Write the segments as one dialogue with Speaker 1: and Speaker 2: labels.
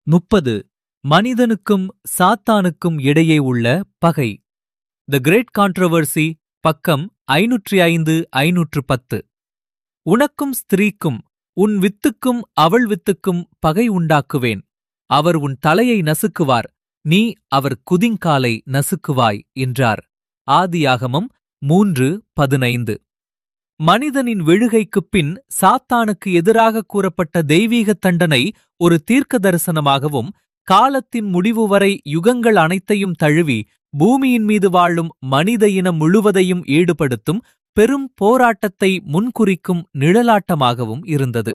Speaker 1: முப்பது மனிதனுக்கும் சாத்தானுக்கும் இடையே உள்ள பகை த கிரேட் கான்ட்ரவர்சி பக்கம் ஐநூற்றி ஐந்து ஐநூற்று பத்து உனக்கும் ஸ்திரீக்கும் உன் வித்துக்கும் அவள் வித்துக்கும் பகை உண்டாக்குவேன் அவர் உன் தலையை நசுக்குவார் நீ அவர் குதிங்காலை நசுக்குவாய் என்றார் ஆதியாகமம் மூன்று பதினைந்து மனிதனின் விழுகைக்குப் பின் சாத்தானுக்கு எதிராக கூறப்பட்ட தெய்வீக தண்டனை ஒரு தீர்க்க தரிசனமாகவும் காலத்தின் முடிவு வரை யுகங்கள் அனைத்தையும் தழுவி பூமியின் மீது வாழும் மனித இனம் முழுவதையும் ஈடுபடுத்தும் பெரும் போராட்டத்தை முன்குறிக்கும் நிழலாட்டமாகவும் இருந்தது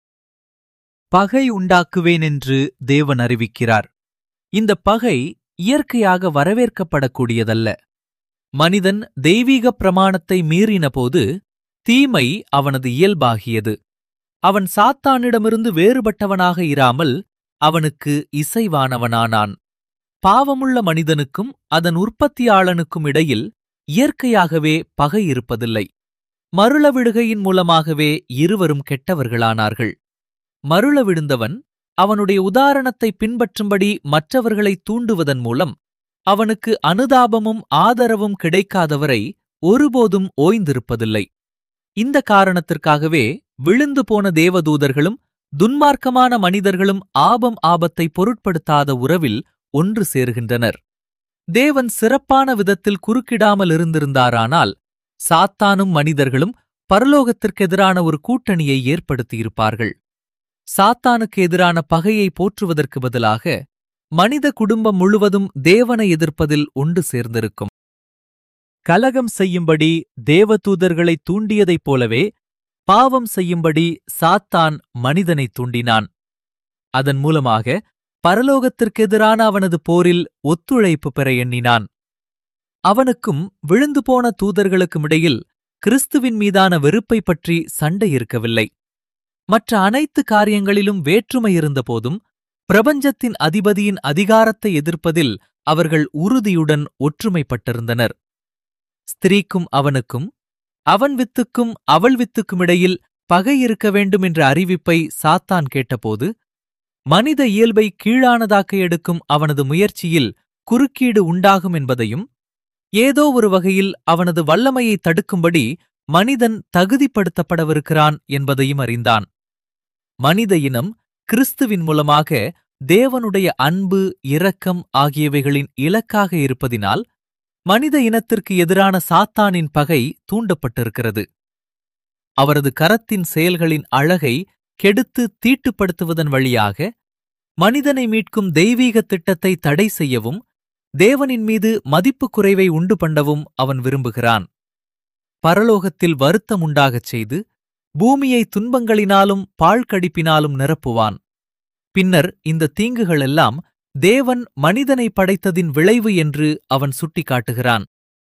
Speaker 1: பகை உண்டாக்குவேன் என்று தேவன் அறிவிக்கிறார் இந்த பகை இயற்கையாக வரவேற்கப்படக்கூடியதல்ல மனிதன் தெய்வீக பிரமாணத்தை மீறினபோது தீமை அவனது இயல்பாகியது அவன் சாத்தானிடமிருந்து வேறுபட்டவனாக இராமல் அவனுக்கு இசைவானவனானான் பாவமுள்ள மனிதனுக்கும் அதன் உற்பத்தியாளனுக்கும் இடையில் இயற்கையாகவே பகை இருப்பதில்லை மருளவிடுகையின் மூலமாகவே இருவரும் கெட்டவர்களானார்கள் மருள விழுந்தவன் அவனுடைய உதாரணத்தை பின்பற்றும்படி மற்றவர்களை தூண்டுவதன் மூலம் அவனுக்கு அனுதாபமும் ஆதரவும் கிடைக்காதவரை ஒருபோதும் ஓய்ந்திருப்பதில்லை இந்த காரணத்திற்காகவே விழுந்து போன தேவதூதர்களும் துன்மார்க்கமான மனிதர்களும் ஆபம் ஆபத்தை பொருட்படுத்தாத உறவில் ஒன்று சேர்கின்றனர் தேவன் சிறப்பான விதத்தில் குறுக்கிடாமல் இருந்திருந்தாரானால் சாத்தானும் மனிதர்களும் பரலோகத்திற்கெதிரான ஒரு கூட்டணியை ஏற்படுத்தியிருப்பார்கள் சாத்தானுக்கு எதிரான பகையை போற்றுவதற்கு பதிலாக மனித குடும்பம் முழுவதும் தேவனை எதிர்ப்பதில் ஒன்று சேர்ந்திருக்கும் கலகம் செய்யும்படி தேவதூதர்களை தூண்டியதைப் போலவே பாவம் செய்யும்படி சாத்தான் மனிதனை தூண்டினான் அதன் மூலமாக பரலோகத்திற்கெதிரான அவனது போரில் ஒத்துழைப்பு பெற எண்ணினான் அவனுக்கும் விழுந்து போன தூதர்களுக்கும் இடையில் கிறிஸ்துவின் மீதான வெறுப்பை பற்றி சண்டை இருக்கவில்லை மற்ற அனைத்து காரியங்களிலும் வேற்றுமை இருந்தபோதும் பிரபஞ்சத்தின் அதிபதியின் அதிகாரத்தை எதிர்ப்பதில் அவர்கள் உறுதியுடன் ஒற்றுமைப்பட்டிருந்தனர் ஸ்திரீக்கும் அவனுக்கும் அவன் வித்துக்கும் அவள் வித்துக்கும் இடையில் பகை இருக்க வேண்டும் என்ற அறிவிப்பை சாத்தான் கேட்டபோது மனித இயல்பை கீழானதாக்க எடுக்கும் அவனது முயற்சியில் குறுக்கீடு உண்டாகும் என்பதையும் ஏதோ ஒரு வகையில் அவனது வல்லமையை தடுக்கும்படி மனிதன் தகுதிப்படுத்தப்படவிருக்கிறான் என்பதையும் அறிந்தான் மனித இனம் கிறிஸ்துவின் மூலமாக தேவனுடைய அன்பு இரக்கம் ஆகியவைகளின் இலக்காக இருப்பதினால் மனித இனத்திற்கு எதிரான சாத்தானின் பகை தூண்டப்பட்டிருக்கிறது அவரது கரத்தின் செயல்களின் அழகை கெடுத்து தீட்டுப்படுத்துவதன் வழியாக மனிதனை மீட்கும் தெய்வீக திட்டத்தை தடை செய்யவும் தேவனின் மீது மதிப்பு குறைவை உண்டு பண்ணவும் அவன் விரும்புகிறான் பரலோகத்தில் வருத்தம் உண்டாகச் செய்து பூமியை துன்பங்களினாலும் பாழ்கடிப்பினாலும் நிரப்புவான் பின்னர் இந்த தீங்குகளெல்லாம் தேவன் மனிதனை படைத்ததின் விளைவு என்று அவன் சுட்டிக்காட்டுகிறான்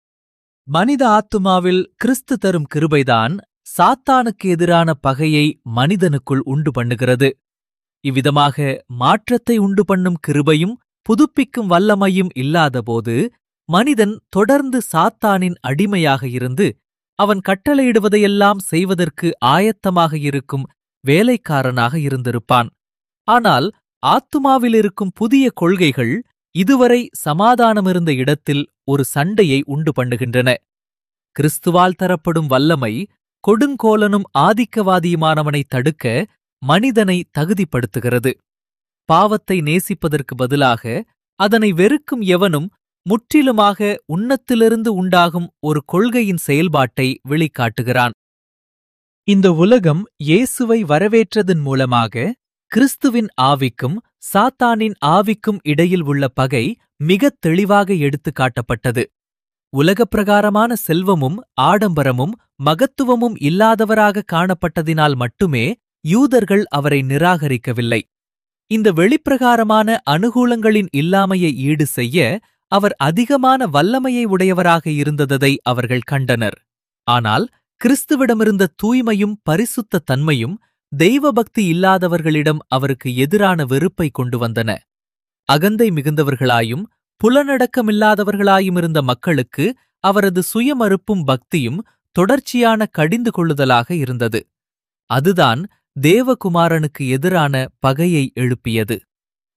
Speaker 1: மனித ஆத்துமாவில் கிறிஸ்து தரும் கிருபைதான் சாத்தானுக்கு எதிரான பகையை மனிதனுக்குள் உண்டு பண்ணுகிறது இவ்விதமாக மாற்றத்தை உண்டு பண்ணும் கிருபையும் புதுப்பிக்கும் வல்லமையும் இல்லாதபோது மனிதன் தொடர்ந்து சாத்தானின் அடிமையாக இருந்து அவன் கட்டளையிடுவதையெல்லாம் செய்வதற்கு ஆயத்தமாக இருக்கும் வேலைக்காரனாக இருந்திருப்பான் ஆனால் ஆத்துமாவில் இருக்கும் புதிய கொள்கைகள் இதுவரை சமாதானமிருந்த இடத்தில் ஒரு சண்டையை உண்டு பண்ணுகின்றன கிறிஸ்துவால் தரப்படும் வல்லமை கொடுங்கோலனும் ஆதிக்கவாதியுமானவனை தடுக்க மனிதனை தகுதிப்படுத்துகிறது பாவத்தை நேசிப்பதற்கு பதிலாக அதனை வெறுக்கும் எவனும் முற்றிலுமாக உன்னத்திலிருந்து உண்டாகும் ஒரு கொள்கையின் செயல்பாட்டை வெளிக்காட்டுகிறான் இந்த உலகம் இயேசுவை வரவேற்றதன் மூலமாக கிறிஸ்துவின் ஆவிக்கும் சாத்தானின் ஆவிக்கும் இடையில் உள்ள பகை மிகத் தெளிவாக எடுத்துக் காட்டப்பட்டது உலகப்பிரகாரமான செல்வமும் ஆடம்பரமும் மகத்துவமும் இல்லாதவராக காணப்பட்டதினால் மட்டுமே யூதர்கள் அவரை நிராகரிக்கவில்லை இந்த வெளிப்பிரகாரமான அனுகூலங்களின் இல்லாமையை ஈடு செய்ய அவர் அதிகமான வல்லமையை உடையவராக இருந்ததை அவர்கள் கண்டனர் ஆனால் கிறிஸ்துவிடமிருந்த தூய்மையும் பரிசுத்த தன்மையும் தெய்வபக்தி இல்லாதவர்களிடம் அவருக்கு எதிரான வெறுப்பை கொண்டு வந்தன அகந்தை மிகுந்தவர்களாயும் புலனடக்கமில்லாதவர்களாயும் இருந்த மக்களுக்கு அவரது சுயமறுப்பும் பக்தியும் தொடர்ச்சியான கடிந்து கொள்ளுதலாக இருந்தது அதுதான் தேவகுமாரனுக்கு எதிரான பகையை எழுப்பியது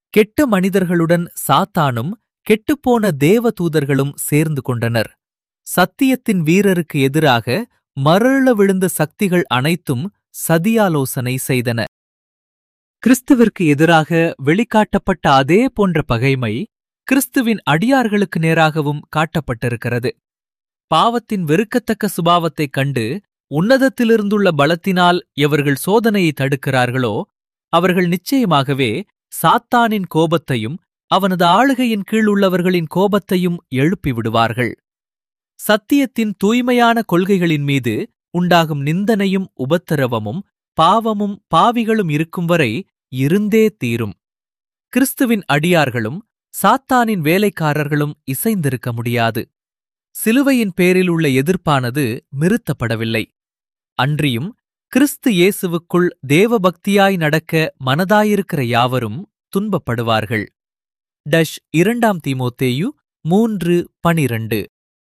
Speaker 1: கெட்ட மனிதர்களுடன் சாத்தானும் கெட்டுப்போன தேவ தூதர்களும் சேர்ந்து கொண்டனர் சத்தியத்தின் வீரருக்கு எதிராக மரள விழுந்த சக்திகள் அனைத்தும் சதியாலோசனை செய்தன கிறிஸ்துவிற்கு எதிராக வெளிக்காட்டப்பட்ட அதே போன்ற பகைமை கிறிஸ்துவின் அடியார்களுக்கு நேராகவும் காட்டப்பட்டிருக்கிறது பாவத்தின் வெறுக்கத்தக்க சுபாவத்தைக் கண்டு உன்னதத்திலிருந்துள்ள பலத்தினால் எவர்கள் சோதனையை தடுக்கிறார்களோ அவர்கள் நிச்சயமாகவே சாத்தானின் கோபத்தையும் அவனது ஆளுகையின் கீழ் உள்ளவர்களின் கோபத்தையும் எழுப்பி விடுவார்கள் சத்தியத்தின் தூய்மையான கொள்கைகளின் மீது உண்டாகும் நிந்தனையும் உபத்திரவமும் பாவமும் பாவிகளும் இருக்கும் வரை இருந்தே தீரும் கிறிஸ்துவின் அடியார்களும் சாத்தானின் வேலைக்காரர்களும் இசைந்திருக்க முடியாது சிலுவையின் பேரில் உள்ள எதிர்ப்பானது நிறுத்தப்படவில்லை அன்றியும் கிறிஸ்து இயேசுவுக்குள் தேவபக்தியாய் நடக்க மனதாயிருக்கிற யாவரும் துன்பப்படுவார்கள் டஷ் இரண்டாம் தீமோத்தேயு மூன்று பனிரண்டு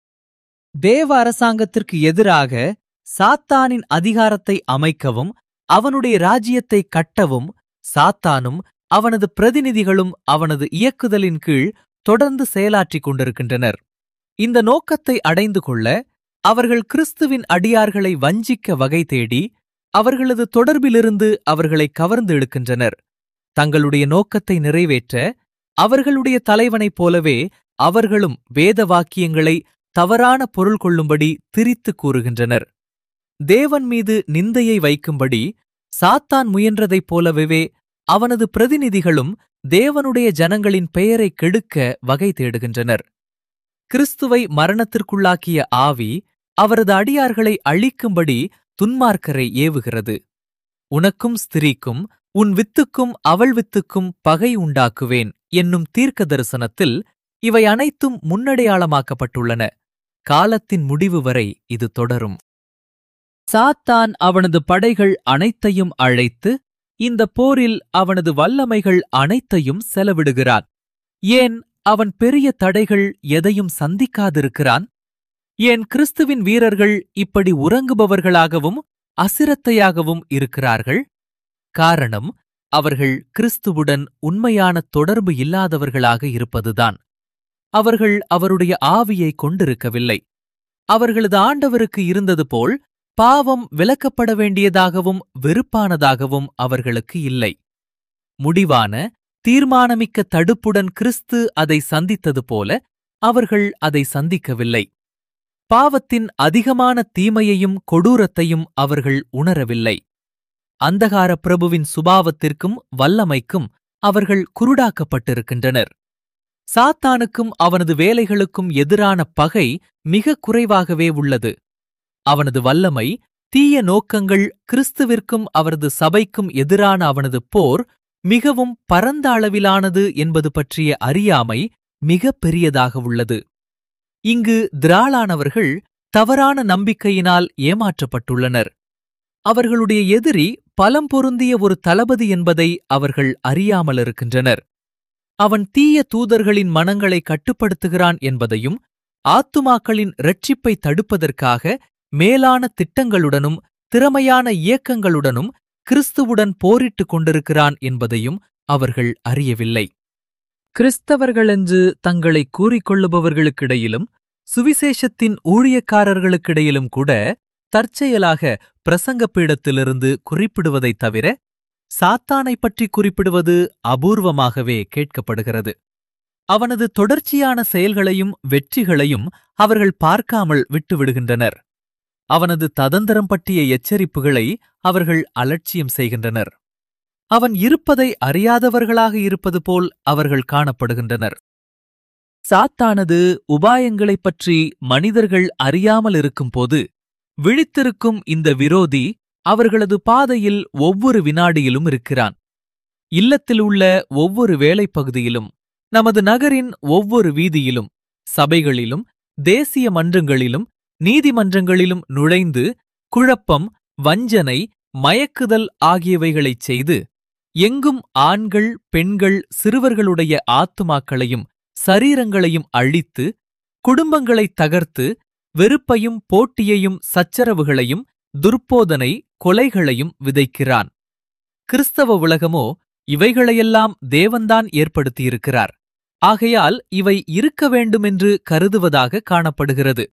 Speaker 1: தேவ அரசாங்கத்திற்கு எதிராக சாத்தானின் அதிகாரத்தை அமைக்கவும் அவனுடைய ராஜ்யத்தை கட்டவும் சாத்தானும் அவனது பிரதிநிதிகளும் அவனது இயக்குதலின் கீழ் தொடர்ந்து செயலாற்றிக் கொண்டிருக்கின்றனர் இந்த நோக்கத்தை அடைந்து கொள்ள அவர்கள் கிறிஸ்துவின் அடியார்களை வஞ்சிக்க வகை தேடி அவர்களது தொடர்பிலிருந்து அவர்களை கவர்ந்து இழுக்கின்றனர் தங்களுடைய நோக்கத்தை நிறைவேற்ற அவர்களுடைய தலைவனைப் போலவே அவர்களும் வேத வாக்கியங்களை தவறான பொருள் கொள்ளும்படி திரித்து கூறுகின்றனர் தேவன் மீது நிந்தையை வைக்கும்படி சாத்தான் முயன்றதைப் போலவே அவனது பிரதிநிதிகளும் தேவனுடைய ஜனங்களின் பெயரை கெடுக்க வகை தேடுகின்றனர் கிறிஸ்துவை மரணத்திற்குள்ளாக்கிய ஆவி அவரது அடியார்களை அழிக்கும்படி துன்மார்க்கரை ஏவுகிறது உனக்கும் ஸ்திரீக்கும் உன் வித்துக்கும் அவள் வித்துக்கும் பகை உண்டாக்குவேன் என்னும் தீர்க்க தரிசனத்தில் இவை அனைத்தும் முன்னடையாளமாக்கப்பட்டுள்ளன காலத்தின் முடிவு வரை இது தொடரும் சாத்தான் அவனது படைகள் அனைத்தையும் அழைத்து இந்த போரில் அவனது வல்லமைகள் அனைத்தையும் செலவிடுகிறான் ஏன் அவன் பெரிய தடைகள் எதையும் சந்திக்காதிருக்கிறான் ஏன் கிறிஸ்துவின் வீரர்கள் இப்படி உறங்குபவர்களாகவும் அசிரத்தையாகவும் இருக்கிறார்கள் காரணம் அவர்கள் கிறிஸ்துவுடன் உண்மையான தொடர்பு இல்லாதவர்களாக இருப்பதுதான் அவர்கள் அவருடைய ஆவியை கொண்டிருக்கவில்லை அவர்களது ஆண்டவருக்கு இருந்தது போல் பாவம் விலக்கப்பட வேண்டியதாகவும் வெறுப்பானதாகவும் அவர்களுக்கு இல்லை முடிவான தீர்மானமிக்க தடுப்புடன் கிறிஸ்து அதை சந்தித்தது போல அவர்கள் அதை சந்திக்கவில்லை பாவத்தின் அதிகமான தீமையையும் கொடூரத்தையும் அவர்கள் உணரவில்லை அந்தகார பிரபுவின் சுபாவத்திற்கும் வல்லமைக்கும் அவர்கள் குருடாக்கப்பட்டிருக்கின்றனர் சாத்தானுக்கும் அவனது வேலைகளுக்கும் எதிரான பகை மிக குறைவாகவே உள்ளது அவனது வல்லமை தீய நோக்கங்கள் கிறிஸ்துவிற்கும் அவரது சபைக்கும் எதிரான அவனது போர் மிகவும் பரந்த அளவிலானது என்பது பற்றிய அறியாமை மிக பெரியதாக உள்ளது இங்கு திராளானவர்கள் தவறான நம்பிக்கையினால் ஏமாற்றப்பட்டுள்ளனர் அவர்களுடைய எதிரி பலம் பொருந்திய ஒரு தளபதி என்பதை அவர்கள் அறியாமல் இருக்கின்றனர் அவன் தீய தூதர்களின் மனங்களை கட்டுப்படுத்துகிறான் என்பதையும் ஆத்துமாக்களின் இரட்சிப்பை தடுப்பதற்காக மேலான திட்டங்களுடனும் திறமையான இயக்கங்களுடனும் கிறிஸ்துவுடன் போரிட்டுக் கொண்டிருக்கிறான் என்பதையும் அவர்கள் அறியவில்லை கிறிஸ்தவர்களென்று தங்களை கூறிக்கொள்ளுபவர்களுக்கிடையிலும் சுவிசேஷத்தின் ஊழியக்காரர்களுக்கிடையிலும் கூட தற்செயலாக பிரசங்க பீடத்திலிருந்து குறிப்பிடுவதைத் தவிர சாத்தானைப் பற்றி குறிப்பிடுவது அபூர்வமாகவே கேட்கப்படுகிறது அவனது தொடர்ச்சியான செயல்களையும் வெற்றிகளையும் அவர்கள் பார்க்காமல் விட்டுவிடுகின்றனர் அவனது ததந்திரம் பற்றிய எச்சரிப்புகளை அவர்கள் அலட்சியம் செய்கின்றனர் அவன் இருப்பதை அறியாதவர்களாக இருப்பது போல் அவர்கள் காணப்படுகின்றனர் சாத்தானது உபாயங்களைப் பற்றி மனிதர்கள் அறியாமல் இருக்கும்போது விழித்திருக்கும் இந்த விரோதி அவர்களது பாதையில் ஒவ்வொரு வினாடியிலும் இருக்கிறான் இல்லத்தில் உள்ள ஒவ்வொரு வேலைப்பகுதியிலும் நமது நகரின் ஒவ்வொரு வீதியிலும் சபைகளிலும் தேசிய மன்றங்களிலும் நீதிமன்றங்களிலும் நுழைந்து குழப்பம் வஞ்சனை மயக்குதல் ஆகியவைகளைச் செய்து எங்கும் ஆண்கள் பெண்கள் சிறுவர்களுடைய ஆத்துமாக்களையும் சரீரங்களையும் அழித்து குடும்பங்களைத் தகர்த்து வெறுப்பையும் போட்டியையும் சச்சரவுகளையும் துர்ப்போதனை கொலைகளையும் விதைக்கிறான் கிறிஸ்தவ உலகமோ இவைகளையெல்லாம் தேவன்தான் ஏற்படுத்தியிருக்கிறார் ஆகையால் இவை இருக்க வேண்டுமென்று கருதுவதாக காணப்படுகிறது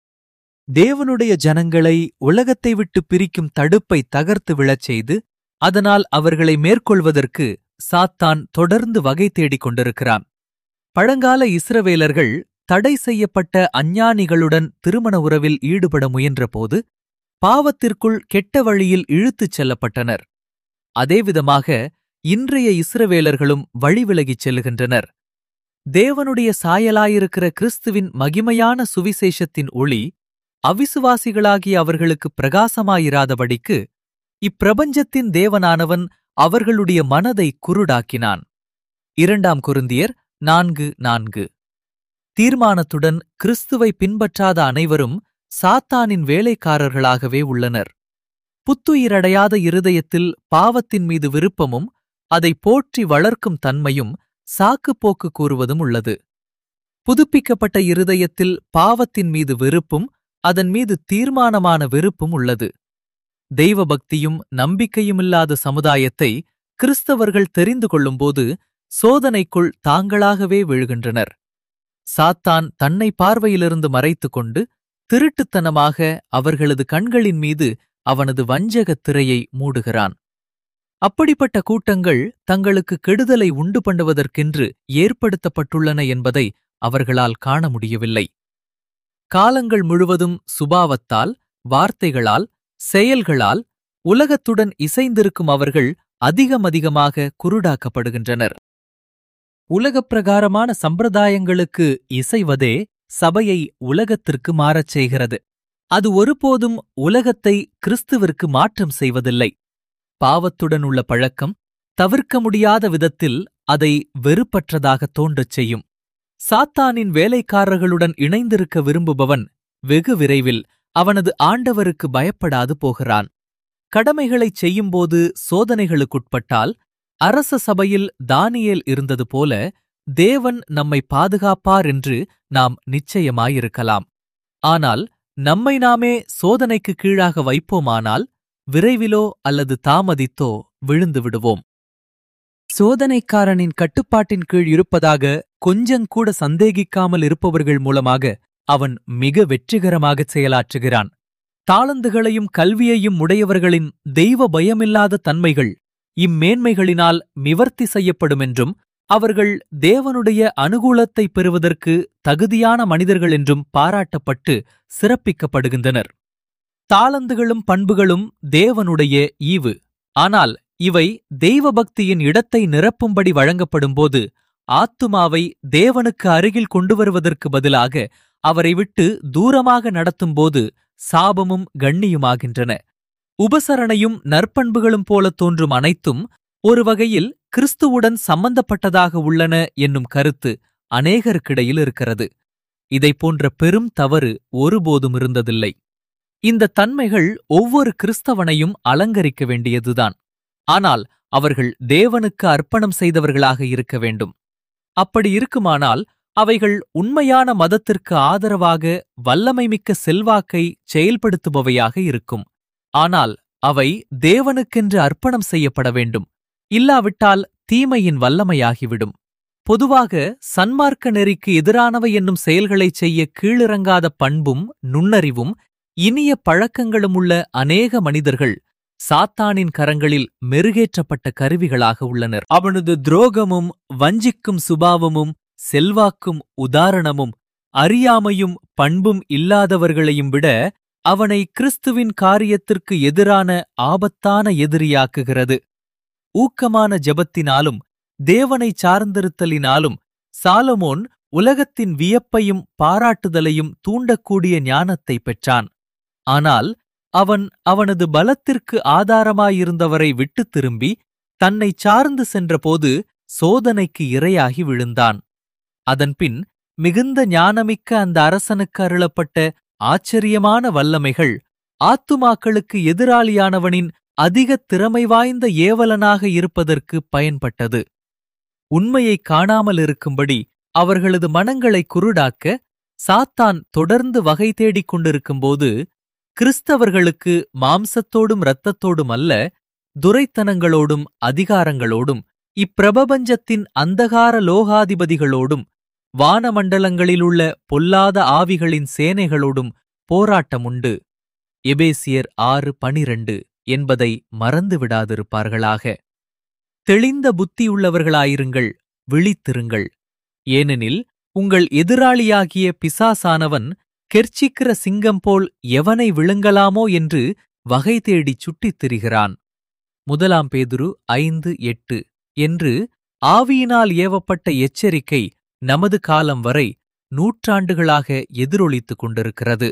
Speaker 1: தேவனுடைய ஜனங்களை உலகத்தை விட்டு பிரிக்கும் தடுப்பை தகர்த்து விழச் செய்து அதனால் அவர்களை மேற்கொள்வதற்கு சாத்தான் தொடர்ந்து வகை தேடிக் கொண்டிருக்கிறான் பழங்கால இஸ்ரவேலர்கள் தடை செய்யப்பட்ட அஞ்ஞானிகளுடன் திருமண உறவில் ஈடுபட முயன்றபோது பாவத்திற்குள் கெட்ட வழியில் இழுத்துச் செல்லப்பட்டனர் அதேவிதமாக இன்றைய இஸ்ரவேலர்களும் வழிவிலகிச் செல்லுகின்றனர் தேவனுடைய சாயலாயிருக்கிற கிறிஸ்துவின் மகிமையான சுவிசேஷத்தின் ஒளி அவிசுவாசிகளாகிய அவர்களுக்கு பிரகாசமாயிராதபடிக்கு இப்பிரபஞ்சத்தின் தேவனானவன் அவர்களுடைய மனதை குருடாக்கினான் இரண்டாம் குருந்தியர் நான்கு நான்கு தீர்மானத்துடன் கிறிஸ்துவை பின்பற்றாத அனைவரும் சாத்தானின் வேலைக்காரர்களாகவே உள்ளனர் புத்துயிரடையாத இருதயத்தில் பாவத்தின் மீது விருப்பமும் அதை போற்றி வளர்க்கும் தன்மையும் சாக்குப்போக்கு கூறுவதும் உள்ளது புதுப்பிக்கப்பட்ட இருதயத்தில் பாவத்தின் மீது வெறுப்பும் அதன் மீது தீர்மானமான வெறுப்பும் உள்ளது தெய்வ பக்தியும் நம்பிக்கையுமில்லாத சமுதாயத்தை கிறிஸ்தவர்கள் தெரிந்து கொள்ளும்போது சோதனைக்குள் தாங்களாகவே விழுகின்றனர் சாத்தான் தன்னை பார்வையிலிருந்து மறைத்துக் கொண்டு திருட்டுத்தனமாக அவர்களது கண்களின் மீது அவனது வஞ்சகத் திரையை மூடுகிறான் அப்படிப்பட்ட கூட்டங்கள் தங்களுக்கு கெடுதலை உண்டு பண்ணுவதற்கென்று ஏற்படுத்தப்பட்டுள்ளன என்பதை அவர்களால் காண முடியவில்லை காலங்கள் முழுவதும் சுபாவத்தால் வார்த்தைகளால் செயல்களால் உலகத்துடன் இசைந்திருக்கும் அவர்கள் அதிகமதிகமாக குருடாக்கப்படுகின்றனர் உலகப் பிரகாரமான சம்பிரதாயங்களுக்கு இசைவதே சபையை உலகத்திற்கு மாறச் செய்கிறது அது ஒருபோதும் உலகத்தை கிறிஸ்துவிற்கு மாற்றம் செய்வதில்லை பாவத்துடன் உள்ள பழக்கம் தவிர்க்க முடியாத விதத்தில் அதை வெறுப்பற்றதாக தோன்றச் செய்யும் சாத்தானின் வேலைக்காரர்களுடன் இணைந்திருக்க விரும்புபவன் வெகு விரைவில் அவனது ஆண்டவருக்கு பயப்படாது போகிறான் கடமைகளைச் செய்யும்போது சோதனைகளுக்குட்பட்டால் அரச சபையில் தானியேல் இருந்தது போல தேவன் நம்மை பாதுகாப்பார் என்று நாம் நிச்சயமாயிருக்கலாம் ஆனால் நம்மை நாமே சோதனைக்கு கீழாக வைப்போமானால் விரைவிலோ அல்லது தாமதித்தோ விழுந்து விடுவோம் சோதனைக்காரனின் கட்டுப்பாட்டின் கீழ் இருப்பதாக கொஞ்சங்கூட சந்தேகிக்காமல் இருப்பவர்கள் மூலமாக அவன் மிக வெற்றிகரமாகச் செயலாற்றுகிறான் தாளந்துகளையும் கல்வியையும் உடையவர்களின் தெய்வ பயமில்லாத தன்மைகள் இம்மேன்மைகளினால் மிவர்த்தி செய்யப்படுமென்றும் அவர்கள் தேவனுடைய அனுகூலத்தை பெறுவதற்கு தகுதியான மனிதர்கள் என்றும் பாராட்டப்பட்டு சிறப்பிக்கப்படுகின்றனர் தாளந்துகளும் பண்புகளும் தேவனுடைய ஈவு ஆனால் இவை தெய்வ பக்தியின் இடத்தை நிரப்பும்படி வழங்கப்படும்போது ஆத்துமாவை தேவனுக்கு அருகில் கொண்டு வருவதற்கு பதிலாக அவரை விட்டு தூரமாக நடத்தும்போது சாபமும் கண்ணியுமாகின்றன உபசரணையும் நற்பண்புகளும் போலத் தோன்றும் அனைத்தும் ஒரு வகையில் கிறிஸ்துவுடன் சம்பந்தப்பட்டதாக உள்ளன என்னும் கருத்து அநேகருக்கிடையில் இருக்கிறது இதைப் போன்ற பெரும் தவறு ஒருபோதும் இருந்ததில்லை இந்த தன்மைகள் ஒவ்வொரு கிறிஸ்தவனையும் அலங்கரிக்க வேண்டியதுதான் ஆனால் அவர்கள் தேவனுக்கு அர்ப்பணம் செய்தவர்களாக இருக்க வேண்டும் அப்படி இருக்குமானால் அவைகள் உண்மையான மதத்திற்கு ஆதரவாக வல்லமைமிக்க செல்வாக்கை செயல்படுத்துபவையாக இருக்கும் ஆனால் அவை தேவனுக்கென்று அர்ப்பணம் செய்யப்பட வேண்டும் இல்லாவிட்டால் தீமையின் வல்லமையாகிவிடும் பொதுவாக சன்மார்க்க நெறிக்கு எதிரானவை என்னும் செயல்களைச் செய்ய கீழிறங்காத பண்பும் நுண்ணறிவும் இனிய பழக்கங்களும் உள்ள அநேக மனிதர்கள் சாத்தானின் கரங்களில் மெருகேற்றப்பட்ட கருவிகளாக உள்ளனர் அவனது துரோகமும் வஞ்சிக்கும் சுபாவமும் செல்வாக்கும் உதாரணமும் அறியாமையும் பண்பும் இல்லாதவர்களையும் விட அவனை கிறிஸ்துவின் காரியத்திற்கு எதிரான ஆபத்தான எதிரியாக்குகிறது ஊக்கமான ஜெபத்தினாலும் தேவனை சார்ந்திருத்தலினாலும் சாலமோன் உலகத்தின் வியப்பையும் பாராட்டுதலையும் தூண்டக்கூடிய ஞானத்தை பெற்றான் ஆனால் அவன் அவனது பலத்திற்கு ஆதாரமாயிருந்தவரை விட்டுத் திரும்பி தன்னை சார்ந்து சென்றபோது சோதனைக்கு இரையாகி விழுந்தான் அதன்பின் மிகுந்த ஞானமிக்க அந்த அரசனுக்கு அருளப்பட்ட ஆச்சரியமான வல்லமைகள் ஆத்துமாக்களுக்கு எதிராளியானவனின் அதிக திறமை வாய்ந்த ஏவலனாக இருப்பதற்கு பயன்பட்டது உண்மையை காணாமல் இருக்கும்படி அவர்களது மனங்களை குருடாக்க சாத்தான் தொடர்ந்து வகை தேடிக் கொண்டிருக்கும்போது கிறிஸ்தவர்களுக்கு மாம்சத்தோடும் இரத்தத்தோடும் அல்ல துரைத்தனங்களோடும் அதிகாரங்களோடும் இப்பிரபஞ்சத்தின் அந்தகார லோகாதிபதிகளோடும் வானமண்டலங்களிலுள்ள பொல்லாத ஆவிகளின் சேனைகளோடும் போராட்டமுண்டு எபேசியர் ஆறு பனிரண்டு என்பதை மறந்துவிடாதிருப்பார்களாக தெளிந்த புத்தியுள்ளவர்களாயிருங்கள் விழித்திருங்கள் ஏனெனில் உங்கள் எதிராளியாகிய பிசாசானவன் கெர்ச்சிக்கிற சிங்கம் போல் எவனை விழுங்கலாமோ என்று வகை தேடிச் சுட்டித் திரிகிறான் முதலாம் பேதுரு ஐந்து எட்டு என்று ஆவியினால் ஏவப்பட்ட எச்சரிக்கை நமது காலம் வரை நூற்றாண்டுகளாக எதிரொலித்துக் கொண்டிருக்கிறது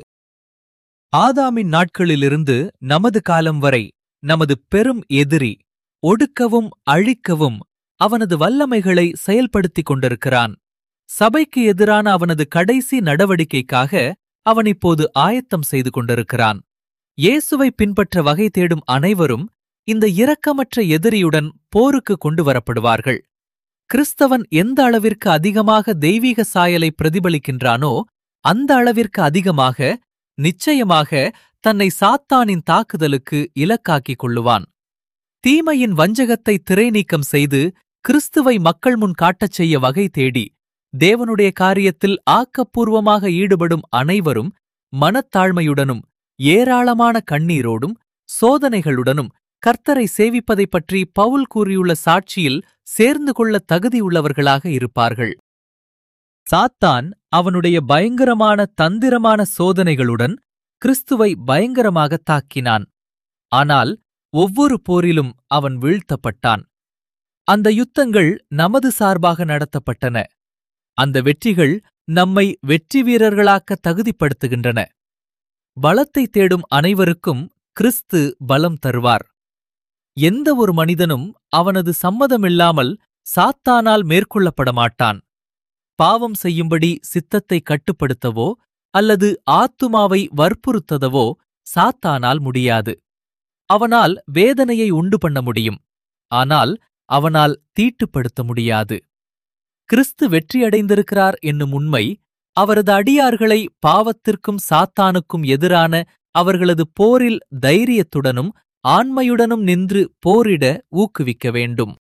Speaker 1: ஆதாமின் நாட்களிலிருந்து நமது காலம் வரை நமது பெரும் எதிரி ஒடுக்கவும் அழிக்கவும் அவனது வல்லமைகளை செயல்படுத்திக் கொண்டிருக்கிறான் சபைக்கு எதிரான அவனது கடைசி நடவடிக்கைக்காக அவன் இப்போது ஆயத்தம் செய்து கொண்டிருக்கிறான் இயேசுவை பின்பற்ற வகை தேடும் அனைவரும் இந்த இரக்கமற்ற எதிரியுடன் போருக்கு கொண்டு வரப்படுவார்கள் கிறிஸ்தவன் எந்த அளவிற்கு அதிகமாக தெய்வீக சாயலை பிரதிபலிக்கின்றானோ அந்த அளவிற்கு அதிகமாக நிச்சயமாக தன்னை சாத்தானின் தாக்குதலுக்கு இலக்காக்கிக் கொள்ளுவான் தீமையின் வஞ்சகத்தை திரைநீக்கம் செய்து கிறிஸ்துவை மக்கள் முன் காட்டச் செய்ய வகை தேடி தேவனுடைய காரியத்தில் ஆக்கப்பூர்வமாக ஈடுபடும் அனைவரும் மனத்தாழ்மையுடனும் ஏராளமான கண்ணீரோடும் சோதனைகளுடனும் கர்த்தரை சேவிப்பதைப் பற்றி பவுல் கூறியுள்ள சாட்சியில் சேர்ந்து கொள்ள தகுதியுள்ளவர்களாக இருப்பார்கள் சாத்தான் அவனுடைய பயங்கரமான தந்திரமான சோதனைகளுடன் கிறிஸ்துவை பயங்கரமாக தாக்கினான் ஆனால் ஒவ்வொரு போரிலும் அவன் வீழ்த்தப்பட்டான் அந்த யுத்தங்கள் நமது சார்பாக நடத்தப்பட்டன அந்த வெற்றிகள் நம்மை வெற்றி வீரர்களாக்க தகுதிப்படுத்துகின்றன பலத்தை தேடும் அனைவருக்கும் கிறிஸ்து பலம் தருவார் எந்த ஒரு மனிதனும் அவனது சம்மதமில்லாமல் சாத்தானால் மேற்கொள்ளப்பட மாட்டான் பாவம் செய்யும்படி சித்தத்தை கட்டுப்படுத்தவோ அல்லது ஆத்துமாவை வற்புறுத்ததவோ சாத்தானால் முடியாது அவனால் வேதனையை உண்டு பண்ண முடியும் ஆனால் அவனால் தீட்டுப்படுத்த முடியாது கிறிஸ்து வெற்றியடைந்திருக்கிறார் என்னும் உண்மை அவரது அடியார்களை பாவத்திற்கும் சாத்தானுக்கும் எதிரான அவர்களது போரில் தைரியத்துடனும் ஆண்மையுடனும் நின்று போரிட ஊக்குவிக்க வேண்டும்